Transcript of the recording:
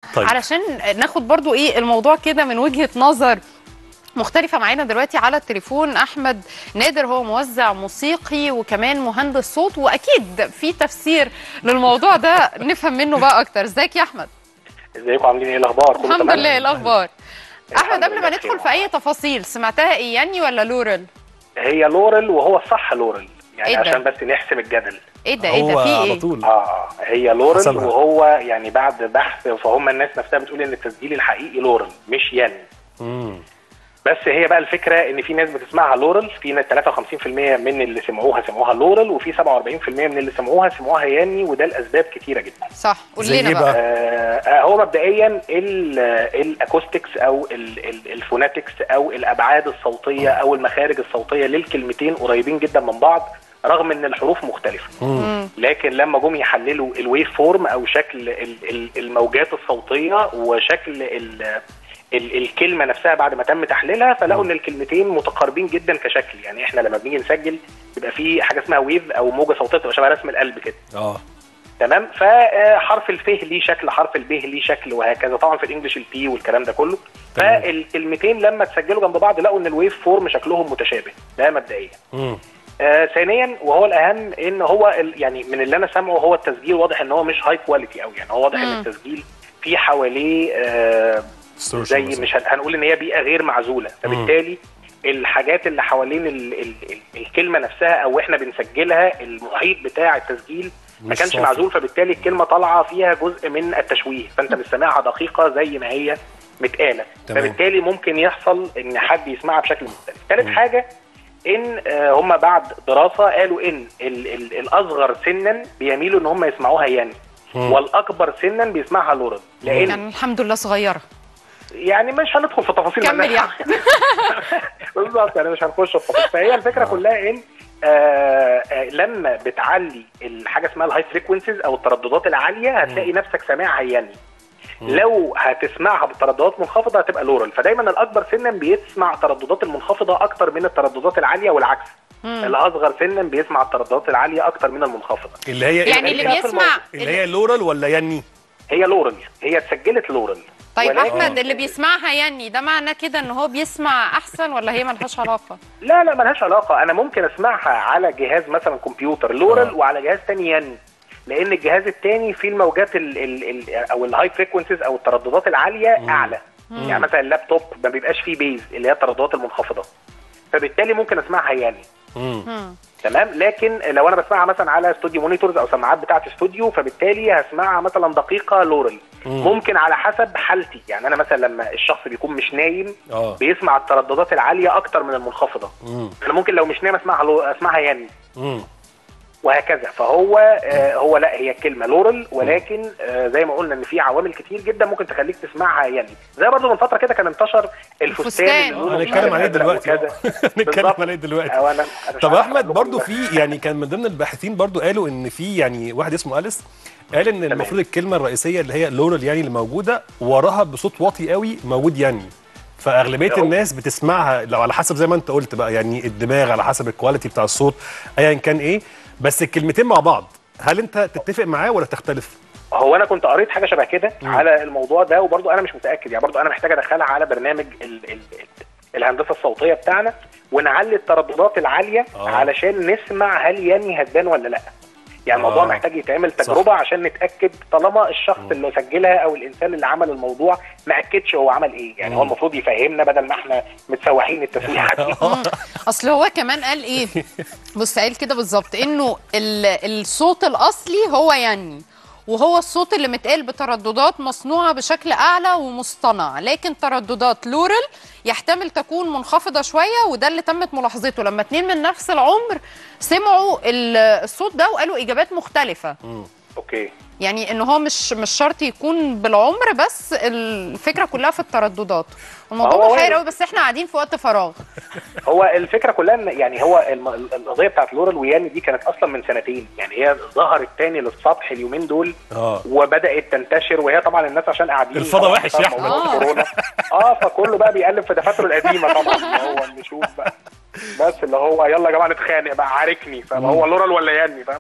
طيب. علشان ناخد برضو ايه الموضوع كده من وجهه نظر مختلفة معانا دلوقتي على التليفون أحمد نادر هو موزع موسيقي وكمان مهندس صوت وأكيد في تفسير للموضوع ده نفهم منه بقى أكتر ازيك يا أحمد ازيكم عاملين ايه الاخبار كله الحمد تمام؟ لله إيه الأخبار أحمد الحمد قبل ما لله ندخل بخير. في أي تفاصيل سمعتها إيه يعني ولا لورل هي لورل وهو الصح لورل يعني إيه ده؟ عشان بس نحسم الجدل إيه ده إيه هو ده في على إيه طول اه هي لورل حسبها. وهو يعني بعد بحث فهم الناس نفسها بتقول ان التسجيل الحقيقي لورل مش ين مم. بس هي بقى الفكره ان في ناس بتسمعها لورل في ناس 53% من اللي سمعوها سمعوها لورل وفي 47% من اللي سمعوها سمعوها ياني وده لاسباب كتيره جدا صح قول زي لنا إيه بقى, بقى؟ آه آه، هو مبدئيا ال- الاكوستكس او ال- ال- الفوناتكس او الابعاد الصوتيه او المخارج الصوتيه للكلمتين قريبين جدا من بعض رغم ان الحروف مختلفه مم. لكن لما جم يحللوا الويف فورم او شكل ال- ال- الموجات الصوتيه وشكل ال ال الكلمه نفسها بعد ما تم تحليلها فلقوا ان الكلمتين متقاربين جدا كشكل يعني احنا لما بنيجي نسجل يبقى في حاجه اسمها ويف او موجه صوتيه تبقى شبه رسم القلب كده اه تمام فحرف الف ليه شكل حرف الب ليه شكل وهكذا طبعا في الانجليش البي والكلام ده كله تمام. فالكلمتين لما تسجلوا جنب بعض لقوا ان الويف فورم شكلهم متشابه ده مبدئيا مم. آه ثانيا وهو الاهم ان هو ال- يعني من اللي انا سامعه هو التسجيل واضح ان هو مش هاي كواليتي قوي يعني هو واضح ان مم. التسجيل في حواليه آه distortion زي مثلاً. مش هن- هنقول ان هي بيئه غير معزوله فبالتالي الحاجات اللي حوالين ال ال ال الكلمه نفسها او احنا بنسجلها المحيط بتاع التسجيل ما مش كانش صافي. معزول فبالتالي الكلمه طالعه فيها جزء من التشويه فانت مش سامعها دقيقه زي ما هي متقاله تمام. فبالتالي ممكن يحصل ان حد يسمعها بشكل مختلف ثالث حاجه ان آه، هم بعد دراسه قالوا ان ال ال الاصغر سنا بيميلوا ان هم يسمعوها يعني مم. والاكبر سنا بيسمعها لورد لان يعني الحمد لله صغيرة يعني مش هندخل في تفاصيل كمل مالناش يعني. بالظبط يعني مش هنخش في تفاصيل فهي الفكره كلها ان آه آه لما بتعلي الحاجه اسمها الهاي فريكونسيز او الترددات العاليه هتلاقي نفسك سامعها يعني لو هتسمعها بترددات منخفضه هتبقى لورال فدايما الاكبر سنا بيسمع الترددات المنخفضه اكتر من الترددات العاليه والعكس الاصغر سنا بيسمع الترددات العاليه اكتر من المنخفضه اللي هي إيه؟ يعني اللي هي في بيسمع اللي هي لورال ولا يني هي لورال هي اتسجلت لورال طيب ولكن- احمد اللي بيسمعها يعني ده معناه كده ان هو بيسمع احسن ولا هي ملهاش علاقه لا لا ملهاش علاقة أنا ممكن أسمعها على جهاز مثلا كمبيوتر لورال آه. وعلى جهاز تاني ين لأن الجهاز التاني فيه الموجات ال ال ال أو الهاي فريكونسيز أو الترددات العالية أعلى يعني مثلا اللابتوب ما بيبقاش فيه بيز اللي هي الترددات المنخفضة فبالتالي ممكن أسمعها يعني مم. مم. تمام لكن لو انا بسمعها مثلا على استوديو مونيتورز او سماعات بتاعه استوديو فبالتالي هسمعها مثلا دقيقه لورال مم. ممكن على حسب حالتي يعني انا مثلا لما الشخص بيكون مش نايم اه بيسمع الترددات العاليه اكتر من المنخفضه مم. انا ممكن لو مش نايم اسمعها لو اسمعها يعني مم. وهكذا فهو آه هو لا هي الكلمه لورال ولكن آه زي ما قلنا ان في عوامل كتير جدا ممكن تخليك تسمعها يعني زي برضه من فتره كده كان انتشر الفستان الفستان. اللي لونه آه، مش هنتكلم عارف عليه أزرق دلوقتي وكذا. نتكلم بالظبط. عليه دلوقتي أو أنا- أنا مش طب عارف احمد أقول برضو لكم في يعني كان من ضمن الباحثين برضو قالوا ان في يعني واحد اسمه اليس قال ان المفروض الكلمه الرئيسيه اللي هي لورال يعني اللي موجوده وراها بصوت واطي قوي موجود يعني فاغلبيه أهو. الناس بتسمعها لو على حسب زي ما انت قلت بقى يعني الدماغ على حسب الكواليتي بتاع الصوت ايا كان ايه بس الكلمتين مع بعض هل انت تتفق معاه ولا تختلف؟ هو انا كنت قريت حاجه شبه كده على الموضوع ده وبرضو انا مش متاكد يعني برضو انا محتاج ادخلها على برنامج ال ال ال الهندسه الصوتيه بتاعنا ونعلي الترددات العاليه آه. علشان نسمع هل يني هتبان ولا لا يعني الموضوع آه. محتاج يتعمل صح. تجربه عشان نتاكد طالما الشخص اللي سجلها او الانسان اللي عمل الموضوع ما اكدش هو عمل ايه يعني هو المفروض يفهمنا بدل ما احنا متسوحين التسويحه دي مم. اصل هو كمان قال ايه بص قال كده بالظبط انه ال- الصوت الاصلي هو يعني وهو الصوت اللي متقال بترددات مصنوعه بشكل اعلى ومصطنع لكن ترددات لورال يحتمل تكون منخفضه شويه وده اللي تمت ملاحظته لما اتنين من نفس العمر سمعوا ال- الصوت ده وقالوا اجابات مختلفه اوكي يعني ان هو مش مش شرط يكون بالعمر بس الفكره كلها في الترددات الموضوع هو محير وارد. قوي بس احنا قاعدين في وقت فراغ هو الفكره كلها ان يعني هو الم- القضيه بتاعت لورال وياني دي كانت اصلا من سنتين يعني هي ظهرت تاني للسطح اليومين دول اه وبدات تنتشر وهي طبعا الناس عشان قاعدين الفضا طبعاً وحش يا بسبب أحمد. موضوع آه. كورونا اه فكله بقى بيقلب في دفاتره القديمه طبعا اللي هو نشوف بقى بس اللي هو يلا يا جماعه نتخانق بقى عاركني فهو لورال ولا ياني فاهم